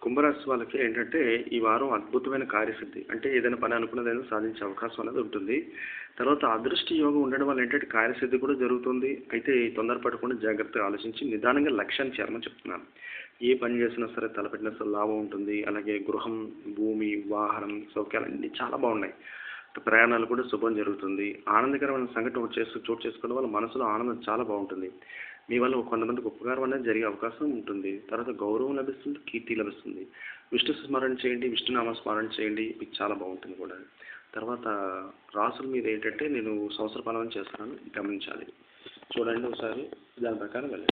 కుంభరాశి వాళ్ళకి ఏంటంటే ఈ వారం అద్భుతమైన కార్యసిద్ధి అంటే ఏదైనా పని అనుకున్నది ఏదైనా సాధించే అవకాశం అనేది ఉంటుంది తర్వాత అదృష్ట యోగం ఉండడం వల్ల ఏంటంటే కార్యసిద్ధి కూడా జరుగుతుంది అయితే తొందరపడకుండా జాగ్రత్తగా ఆలోచించి నిదానంగా లక్ష్యాన్ని చేరమని చెప్తున్నాను ఏ పని చేసినా సరే తలపెట్టినా సరే లాభం ఉంటుంది అలాగే గృహం భూమి వాహనం సౌఖ్యాలు అన్నీ చాలా బాగున్నాయి ప్రయాణాలు కూడా శుభం జరుగుతుంది ఆనందకరమైన సంఘటన ఒకటి చేస్తూ చోటు చేసుకోవడం వల్ల మనసులో ఆనందం చాలా బాగుంటుంది మీ వల్ల కొంతమందికి ఉపకారం అనేది జరిగే అవకాశం ఉంటుంది తర్వాత గౌరవం లభిస్తుంది కీర్తి లభిస్తుంది విష్ణు స్మరణ చేయండి విష్ణునామ స్మరణ చేయండి మీకు చాలా బాగుంటుంది కూడా తర్వాత రాసుల మీద ఏంటంటే నేను సంవత్సర పాలన చేస్తున్నాను గమనించాలి చూడండి ఒకసారి దాని ప్రకారం వెళ్ళండి